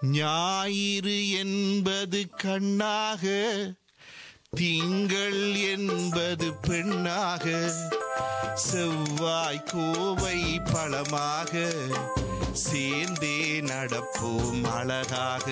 ஞாயிறு என்பது கண்ணாக திங்கள் என்பது பெண்ணாக செவ்வாய் கோவை பழமாக சேர்ந்தே நடப்போம் அழகாக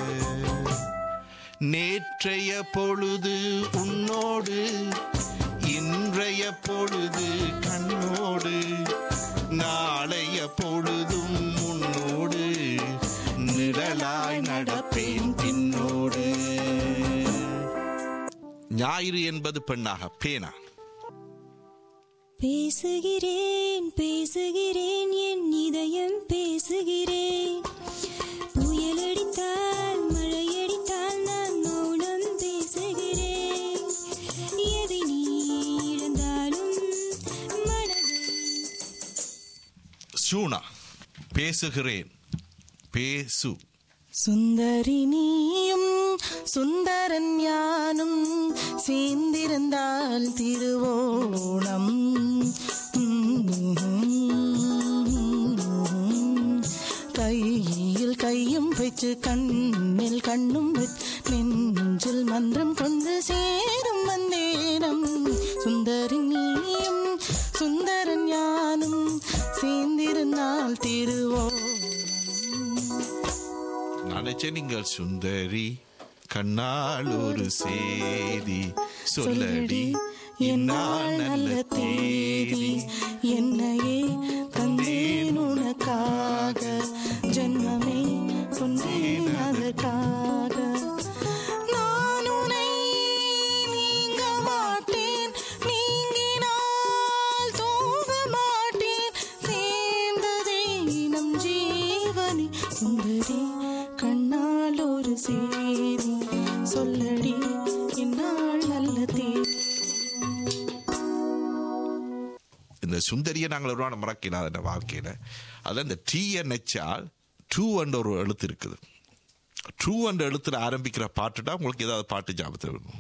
நேற்றைய பொழுது உன்னோடு இன்றைய பொழுது கண்ணோடு நாளைய பொழுதும் உன்னோடு நிழலாய் நடப்பேன் பின்னோடு ஞாயிறு என்பது பெண்ணாக பேனா பேசுகிறேன் பேசுகிறேன் என் இதயம் பேசுகிறேன் புயல் அடித்தால் மழை அடித்தால் நான் மௌனம் பேசுகிறேன் எதை நீ இழந்தாலும் மனதை சூனா பேசுகிறேன் பேசு சுந்தரி நீயும் சுந்தரன் ஞானும் சேர்ந்திருந்தால் திருவோணம் கையில் கையும் வச்சு கண்ணில் கண்ணும் வச்சு நெஞ்சில் மன்றம் கொண்டு சேரும் வந்தேனம் சுந்தரி நீயும் சுந்தரன் ஞானும் சேர்ந்திருந்தால் திருவோணம் நினைச்சேன் நீங்கள் சுந்தரி கண்ணால் ஒரு செய்தி சொல்லடி இந்நாள் நல்ல தேதி என்னையே தந்தேன் உனக்காக ஜென்மமே சொன்னேன் அதற்காக நான் உன்னை நீங்க மாட்டேன் நீங்கினால் தூங்க மாட்டேன் சேர்ந்ததே நம் ஜீவனி சுந்தரி கண்ணால் ஒரு சேரி சொல்லடி என்னால் நல்ல தேதி இந்த சுந்தரியை நாங்கள் ஒரு நாள் மறக்கலாம் இந்த வாழ்க்கையில அதான் இந்த டீயை நெச்சால் டூ என்ற ஒரு எழுத்து இருக்குது டூ என்ற எழுத்துல ஆரம்பிக்கிற பாட்டுட்டா உங்களுக்கு ஏதாவது பாட்டு ஞாபகத்தில் இருக்கும்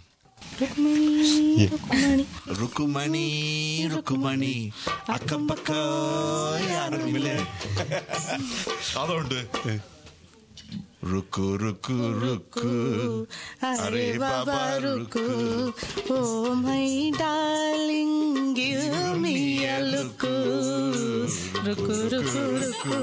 ருக்குமணி ருக்குமணி அக்கம் பக்கம் யாரும் இல்லை അതുണ്ട് ருக்கு ருக்கு ருக்கு அரே பாபா Rukku oh my darling give me a look ருக்கு ருக்கு ருக்கு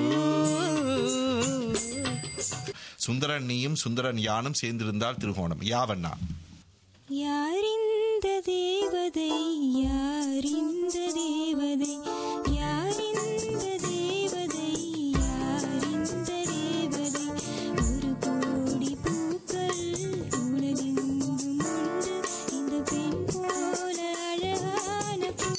சுந்தரன் நீயும் சுந்தரன் யானும் சேர்ந்திருந்தால் திருகோணம் யாவண்ணா யார் இந்த தேவதை யார் இந்த தேவதை யார் இந்த தேவதை யார் இந்த தேவதை ஒரு கோடி பூக்கள் உலகெங்கும் உண்டு இந்த பெண் போல அழகான பூ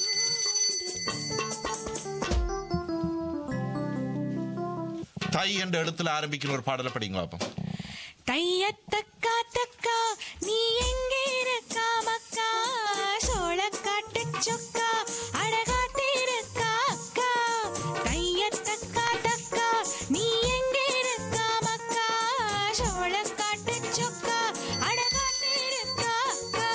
தை என்ற எழுத்துல ஆரம்பிக்கிற ஒரு பாடலை படிங்க பாப்போம் தையத்தக்கா தக்கா நீ எங்கே இருக்கா மக்கா சோளக்காட்டு சொக்கா அழகாட்டிருக்கா அக்கா தையத்தக்கா தக்கா நீ எங்கே இருக்கா மக்கா சோளக்காட்டு சொக்கா அழகாட்டிருக்கா அக்கா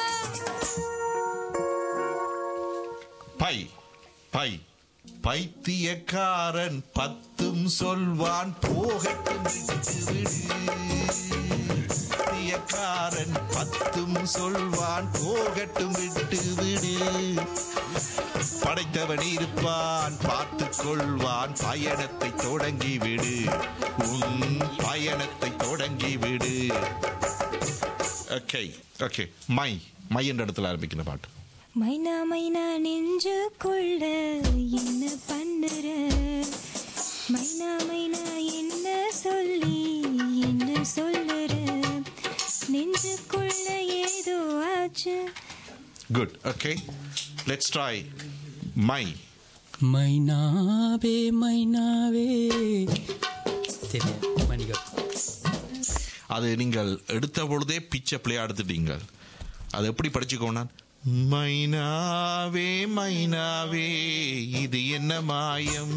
பை பை பைத்தியக்காரன் பத்தும் சொல்வான் போகட்டும் விட்டு விடு பைத்தியக்காரன் பத்தும் சொல்வான் போகட்டும் விட்டு விடு படைத்தவன் இருப்பான் பார்த்துக் கொள்வான் பயணத்தை தொடங்கி விடு உன் பயணத்தை தொடங்கி விடு ஓகே ஓகே மை மை என்ற இடத்துல ஆரம்பிக்கிற பாட்டு மைனா மைனா நெஞ்சுக்குள்ள என்ன பண்ணுற மைனா மைனா என்ன சொல்லி என்ன சொல்லுற நெஞ்சுக்குள்ள ஏதோ ஆச்சு good okay let's try my மைனாவே மைனாவே சரி மணிகள் அது நீங்கள் எடுத்த பொழுதே பிச்சை பிளே எடுத்துட்டீங்க அது எப்படி படிச்சுக்கோனா மைனாவே மைனாவே இது என்ன மாயம்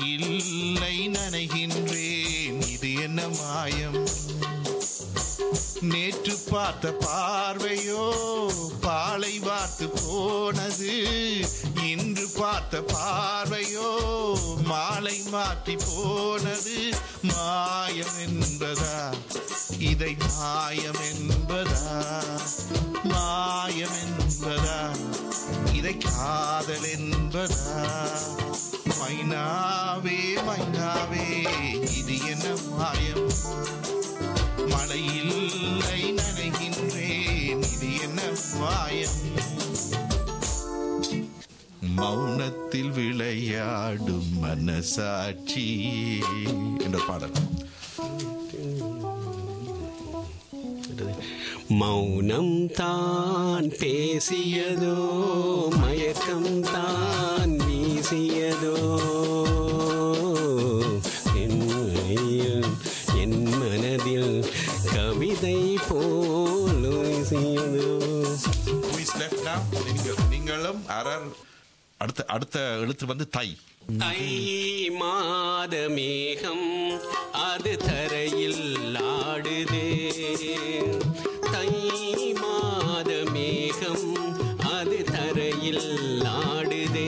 மழையில்லை நனைகின்றேன் இது என்ன மாயம் நேற்று பார்த்த பார்வையோ பாலை வார்த்து போனது இன்று பார்த்த பார்வையோ மாலை மாற்றி போனது மாயம் என்பதா இதை மாயம் என்பதா மாயம் என்பதா இதை காதல் என்பதா மைனாவே மைனாவே இது என்ன மாயம் மழையில்லை நனைகின்றேன் இது என்ன மாயம் மௌனத்தில் விளையாடும் மனசாட்சி என்ற பாடல் மௌனம் தான் பேசியதோ மயக்கம் தான் வீசியதோ என் மொழியில், என் மனதில் கவிதை போல் வீசியதோ Who is left now? நீங்கள் நீங்களும் அரர் அடுத்த அடுத்த எழுத்து வந்து தை தை மாத மேகம் அது தரையில் ஆடுதே தை மாத மேகம் அது தரையில் ஆடுதே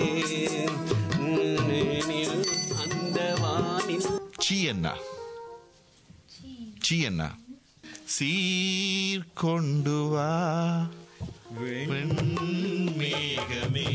உன்னில் அந்த வானில் சி என்ன சி என்ன சீர் கொண்டு வா வெண்மேகமே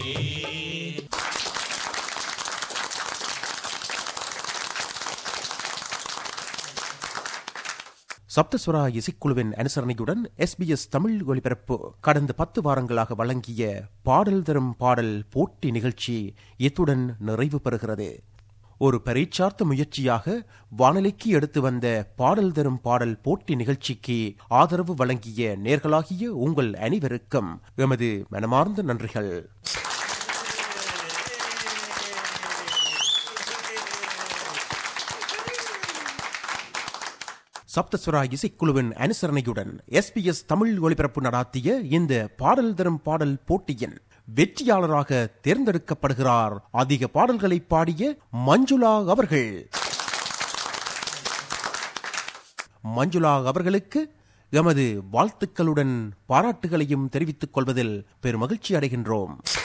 சப்தஸ்வரா இசைக்குழுவின் அனுசரணையுடன் எஸ்பிஎஸ் தமிழ் ஒலிபரப்பு கடந்த பத்து வாரங்களாக வழங்கிய பாடல் தரும் பாடல் போட்டி நிகழ்ச்சி இத்துடன் நிறைவு பெறுகிறது ஒரு பரீட்சார்த்த முயற்சியாக வானொலிக்கு எடுத்து வந்த பாடல் தரும் பாடல் போட்டி நிகழ்ச்சிக்கு ஆதரவு வழங்கிய நேர்களாகிய உங்கள் அனைவருக்கும் எமது மனமார்ந்த நன்றிகள் சப்தஸ்வரா இசைக்குழுவின் அனுசரணையுடன் எஸ்பிஎஸ் தமிழ் ஒலிபரப்பு நடாத்திய இந்த பாடல் தரும் பாடல் போட்டியின் வெற்றியாளராக தேர்ந்தெடுக்கப்படுகிறார் அதிக பாடல்களை பாடிய மஞ்சுளா அவர்கள் மஞ்சுளா அவர்களுக்கு எமது வாழ்த்துக்களுடன் பாராட்டுகளையும் தெரிவித்துக் கொள்வதில் பெருமகிழ்ச்சி அடைகின்றோம்